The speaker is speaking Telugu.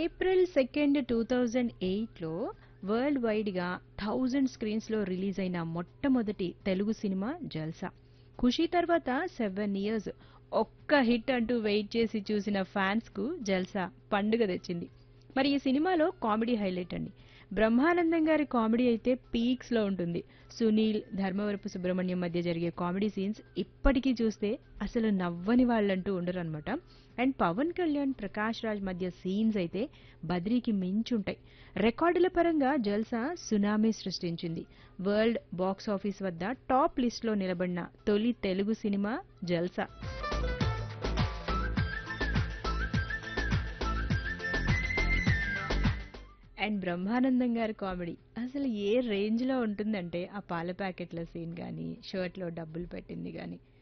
ఏప్రిల్ సెకండ్ టూ థౌజండ్ ఎయిట్లో వరల్డ్ వైడ్గా థౌజండ్ స్క్రీన్స్లో రిలీజ్ అయిన మొట్టమొదటి తెలుగు సినిమా జల్సా ఖుషి తర్వాత సెవెన్ ఇయర్స్ ఒక్క హిట్ అంటూ వెయిట్ చేసి చూసిన ఫ్యాన్స్కు జల్సా పండుగ తెచ్చింది మరి ఈ సినిమాలో కామెడీ హైలైట్ అండి బ్రహ్మానందం గారి కామెడీ అయితే పీక్స్ లో ఉంటుంది సునీల్ ధర్మవరపు సుబ్రహ్మణ్యం మధ్య జరిగే కామెడీ సీన్స్ ఇప్పటికీ చూస్తే అసలు నవ్వని వాళ్ళంటూ ఉండరు అనమాట అండ్ పవన్ కళ్యాణ్ ప్రకాష్ రాజ్ మధ్య సీన్స్ అయితే బద్రీకి మించుంటాయి రికార్డుల పరంగా జల్సా సునామీ సృష్టించింది వరల్డ్ బాక్స్ ఆఫీస్ వద్ద టాప్ లిస్ట్లో నిలబడిన తొలి తెలుగు సినిమా జల్సా అండ్ బ్రహ్మానందం గారి కామెడీ అసలు ఏ రేంజ్లో ఉంటుందంటే ఆ పాల ప్యాకెట్ల సీన్ కానీ షర్ట్లో డబ్బులు పెట్టింది కానీ